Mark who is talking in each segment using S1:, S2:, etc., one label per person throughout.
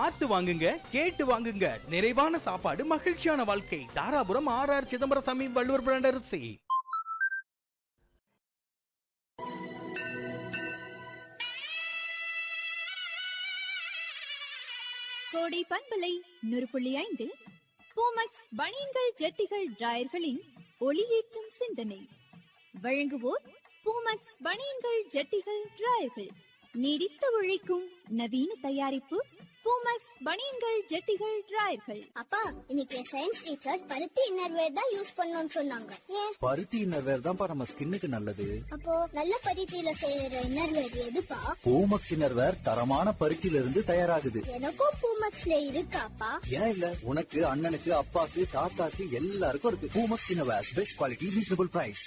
S1: பார்த்து வாங்குங்க கேட்டு வாங்குங்க நிறைவான சாப்பாடு மகிழ்ச்சியான வாழ்க்கை Dharapuram R R Chidambarasami Valluvar brand அரிசி
S2: கோடை பண்பலை நூறு புள்ளி ஐந்தில் பூமக்ஸ் பனியன்கள் ஜட்டிகள் டிராயர்களின் ஒளியேற்றும் சிந்தனை வழங்குவோர் பூமக்ஸ் பனியன்கள் ஜட்டிகள் டிராயர்கள் நீடித்து உழைக்கும் நவீன தயாரிப்பு பூமக்ஸ் பனியன்கள் ஜட்டிகள் டிராயர்கள்
S3: அப்பா இன்னைக்கு சயின்ஸ் டீச்சர் பருத்தி இன்னர்வேர் தான் யூஸ் பண்ணணும்னு சொன்னாங்க ஏன்
S4: பருத்தி இன்னர்வேர் தான்ப்பா நம்ம ஸ்கின்னுக்கு நல்லது
S3: அப்போ நல்ல பருத்தியில செய்யற இன்னர்வேர் எதுப்பா
S4: பூமக்ஸ் இன்னர்வேர் தரமான பருத்தியில இருந்து தயாராகுது
S3: எனக்கும் பூமக்ஸ்ல இருக்காப்பா
S4: ஏன் இல்ல உனக்கு அண்ணனுக்கு அப்பாக்கு தாத்தாக்கு எல்லாருக்கும் இருக்கு Poomex innerwear best quality reasonable price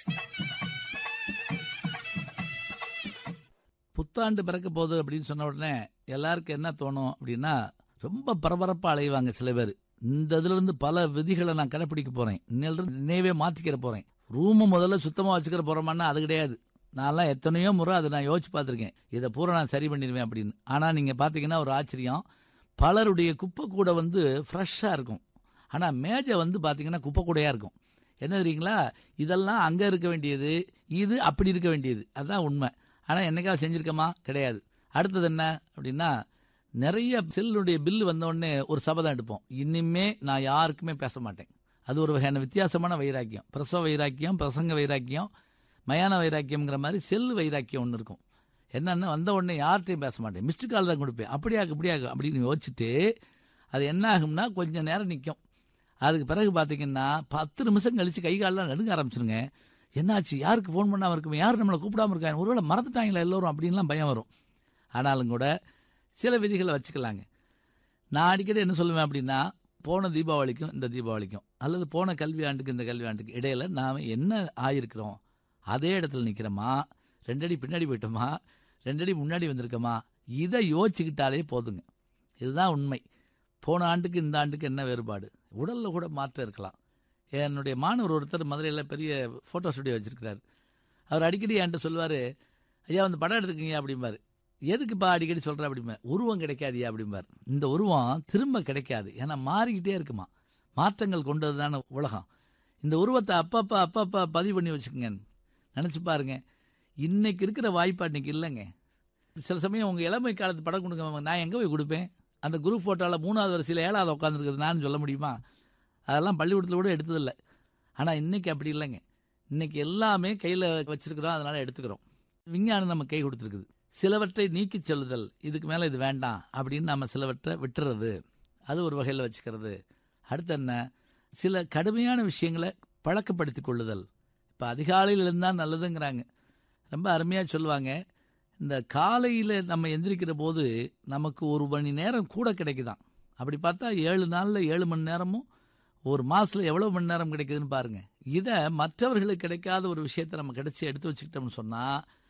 S5: புத்தாண்டு பிறக்க போகுது அப்படின்னு சொன்ன உடனே எல்லாருக்கும் என்ன தோணும் அப்படின்னா ரொம்ப பரபரப்பா அலைவாங்க சில பேர் இந்த இதுல இருந்து பல விதிகளை நான் கடைப்பிடிக்க போறேன் இன்னிலிருந்து நினைவே மாத்திக்கிற போறேன் ரூமு முதல்ல சுத்தமா வச்சுக்கிற போறோமான்னா அது கிடையாது நான்லாம் எத்தனையோ முறை அதை நான் யோசிச்சு பார்த்திருக்கேன் இதை பூரா நான் சரி பண்ணிடுவேன் அப்படின்னு ஆனா நீங்க பாத்தீங்கன்னா ஒரு ஆச்சரியம் பலருடைய குப்பை கூட வந்து ஃப்ரெஷ்ஷா இருக்கும் ஆனா மேஜை வந்து பாத்தீங்கன்னா குப்பை கூடையா இருக்கும் என்ன தெரியுங்களா இதெல்லாம் அங்க இருக்க வேண்டியது இது அப்படி இருக்க வேண்டியது அதுதான் உண்மை ஆனா என்னைக்காவது செஞ்சிருக்கமா கிடையாது அடுத்தது என்ன அப்படின்னா நிறைய செல்லுடைய பில்லு வந்த உடனே ஒரு சபதம் எடுப்போம் இனிமே நான் யாருக்குமே பேச மாட்டேன் அது ஒரு வகையான வித்தியாசமான வைராக்கியம் பிரசவ வைராக்கியம் பிரசங்க வைராக்கியம் மயான வைராக்கியம்ங்கிற மாதிரி செல்லு வைராக்கியம் ஒன்று இருக்கும் என்னன்னா வந்த உடனே யார்கிட்டையும் பேச மாட்டேன் மிஸ்டு கால் தான் கொடுப்பேன் அப்படியாக்கு இப்படியாக்கு அப்படின்னு யோசிச்சுட்டு அது என்ன ஆகும்னா கொஞ்சம் நேரம் நிற்கும் அதுக்கு பிறகு பார்த்தீங்கன்னா பத்து நிமிஷம் கழிச்சு கை காலெல்லாம் நடுங்க ஆரம்பிச்சிருங்க என்னாச்சு யாருக்கு ஃபோன் பண்ணாம இருக்குமே யார் நம்மளை கூப்பிடாம இருக்காங்க ஒருவேளை மறந்துட்டாங்களா எல்லோரும் அப்படின்லாம் பயம் வரும் ஆனாலும் கூட சில விதிகளை வச்சுக்கலாங்க நான் அடிக்கடி என்ன சொல்லுவேன் அப்படின்னா போன தீபாவளிக்கும் இந்த தீபாவளிக்கும் அல்லது போன கல்வி ஆண்டுக்கு இந்த கல்வி ஆண்டுக்கு இடையில நாம என்ன ஆயிருக்கிறோம் அதே இடத்துல நிக்கிறோமா ரெண்டடி பின்னாடி போயிட்டோமா ரெண்டடி முன்னாடி வந்திருக்கோமா இதை யோசிச்சுக்கிட்டாலே போதுங்க இதுதான் உண்மை போன ஆண்டுக்கு இந்த ஆண்டுக்கு என்ன வேறுபாடு உடல்ல கூட மாற்றம் இருக்கலாம் என்னுடைய மாணவர் ஒருத்தர் மதுரையில் பெரிய ஃபோட்டோ ஸ்டுடியோ வச்சிருக்கிறாரு அவர் அடிக்கடி என்கிட்ட சொல்லுவார் ஐயா வந்து படம் எடுத்துக்கங்க அப்படிம்பாரு எதுக்குப்பா அடிக்கடி சொல்ற அப்படிம்பா உருவம் கிடைக்காதியா அப்படிம்பார் இந்த உருவம் திரும்ப கிடைக்காது ஏன்னா மாறிக்கிட்டே இருக்குமா மாற்றங்கள் கொண்டது தானே உலகம் இந்த உருவத்தை அப்பப்பா அப்பப்பா பதிவு பண்ணி வச்சுக்கோங்க நினச்சி பாருங்க இன்னைக்கு இருக்கிற வாய்ப்பு அன்னைக்கு இல்லைங்க சில சமயம் உங்கள் இளமை காலத்து படம் கொடுங்க நான் எங்கே போய் கொடுப்பேன் அந்த குரூப் ஃபோட்டோவில் மூணாவது வரிசையில் ஏழாவது உட்காந்துருக்குது நான் சொல்ல முடியுமா அதெல்லாம் பள்ளிக்கூடத்தில் கூட எடுத்ததில்லை ஆனால் இன்னைக்கு அப்படி இல்லைங்க இன்னைக்கு எல்லாமே கையில் வச்சிருக்கிறோம் அதனால எடுத்துக்கிறோம் விஞ்ஞானம் நம்ம கை கொடுத்துருக்குது சிலவற்றை நீக்கிச் செல்லுதல் இதுக்கு மேலே இது வேண்டாம் அப்படின்னு நம்ம சிலவற்றை விட்டுறது அது ஒரு வகையில் வச்சுக்கிறது அடுத்து என்ன சில கடுமையான விஷயங்களை பழக்கப்படுத்திக் கொள்ளுதல் இப்போ அதிகாலையில் இருந்தால் நல்லதுங்கிறாங்க ரொம்ப அருமையாக சொல்லுவாங்க இந்த காலையில் நம்ம எந்திரிக்கிற போது நமக்கு ஒரு மணி நேரம் கூட கிடைக்குதாம் அப்படி பார்த்தா ஏழு நாளில் ஏழு மணி நேரமும் ஒரு மாசத்துல எவ்வளவு மணி நேரம் கிடைக்குதுன்னு பாருங்க இதை மற்றவர்களுக்கு கிடைக்காத ஒரு விஷயத்தை நம்ம கிடைச்சி எடுத்து வச்சுக்கிட்டோம்னு சொன்னா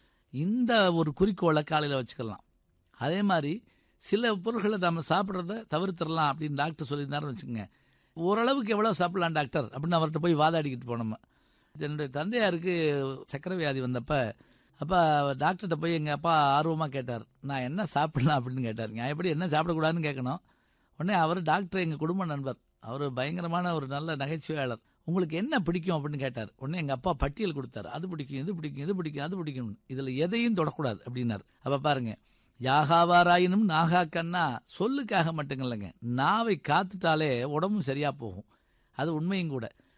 S5: இந்த ஒரு குறிக்கோளை காலையில் வச்சுக்கலாம் அதே மாதிரி சில பொருட்களை நம்ம சாப்பிட்றத தவிர்த்திடலாம் அப்படின்னு டாக்டர் சொல்லியிருந்தாருன்னு வச்சுக்கோங்க ஓரளவுக்கு எவ்வளோ சாப்பிடலாம் டாக்டர் அப்படின்னு அவர்கிட்ட போய் வாதாடிக்கிட்டு போனோம் என்னுடைய தந்தையாருக்கு சக்கரை வியாதி வந்தப்ப அப்பா டாக்டர்கிட்ட போய் எங்கள் அப்பா ஆர்வமாக கேட்டார் நான் என்ன சாப்பிடலாம் அப்படின்னு கேட்டார் நான் எப்படி என்ன சாப்பிடக்கூடாதுன்னு கேட்கணும் உடனே அவர் டாக்டர் எங்கள் குடும்ப நண்பர் அவர் பயங்கரமான ஒரு நல்ல நகைச்சுவையாளர் உங்களுக்கு என்ன பிடிக்கும் அப்படின்னு கேட்டார் உடனே எங்கள் அப்பா பட்டியல் கொடுத்தாரு அது பிடிக்கும் இது பிடிக்கும் இது பிடிக்கும் அது பிடிக்கும் இதில் எதையும் தொடக்கூடாது அப்படின்னார் அப்போ பாருங்க யாகாவாராயினும் நாகா கண்ணா சொல்லுக்காக மட்டும் இல்லைங்க நாவை காத்துட்டாலே உடம்பும் சரியா போகும் அது உண்மையும் கூட